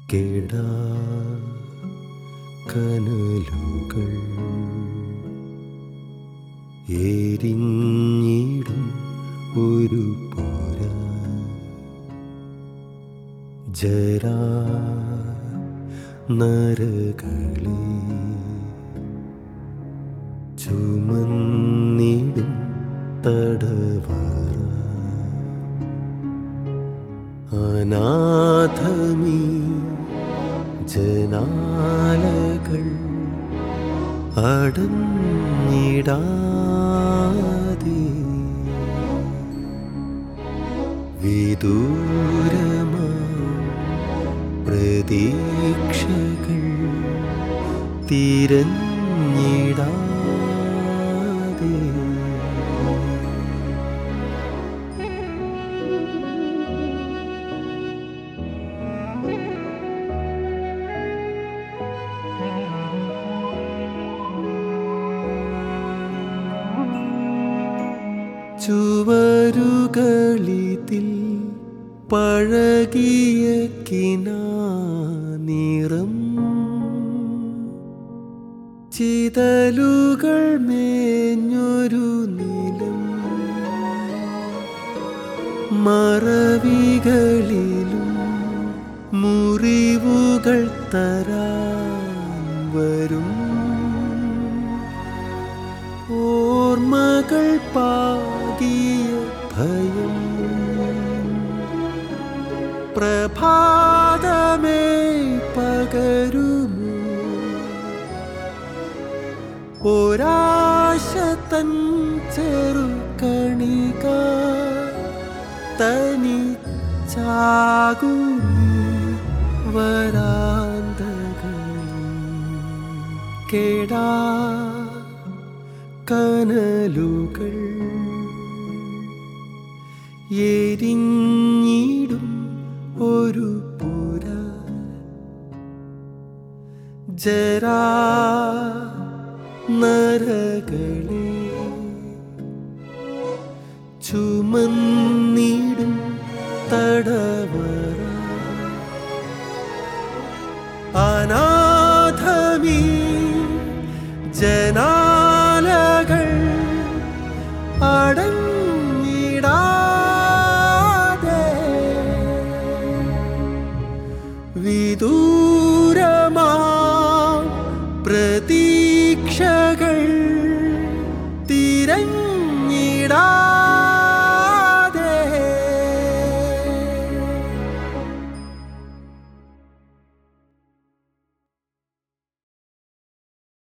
കേടാ കനലുകൾ എരിഞ്ഞിടും ഒരു പുര ജരാ നരകളെ ചുമന്നിടും തടവറ അനാഥമീ ജനാലകൾ അടഞ്ഞിടാതെ വിദൂരമാ പ്രതീക്ഷകൾ തിരഞ്ഞിടാതെ ചുവരുകളിതിൽ പഴകിയ കിനാനിറം ചിതലുകൾ മേഞ്ഞൊരു നിലം മറവികളിലും മുറിവുകൾ തരാൻ വരും ഓർമ്മകൾ പാകിയ ഭയം പ്രഭാതമേ പകരുമോ ഒരാശ തൻ ചെറുകണിക തനിച്ചാകുമീ വരാന്തകളിൽ കേടാ കനലുകൾ എരിഞ്ഞിടും ഒരു പുര ജരാ നരകളെ ചുമന്നിടും തടവറ അനാഥമീ ജനാലകൾ അടങ്ങിടാതെ വിദൂരമാ പ്രതീക്ഷകൾ തിരഞ്ഞിടാ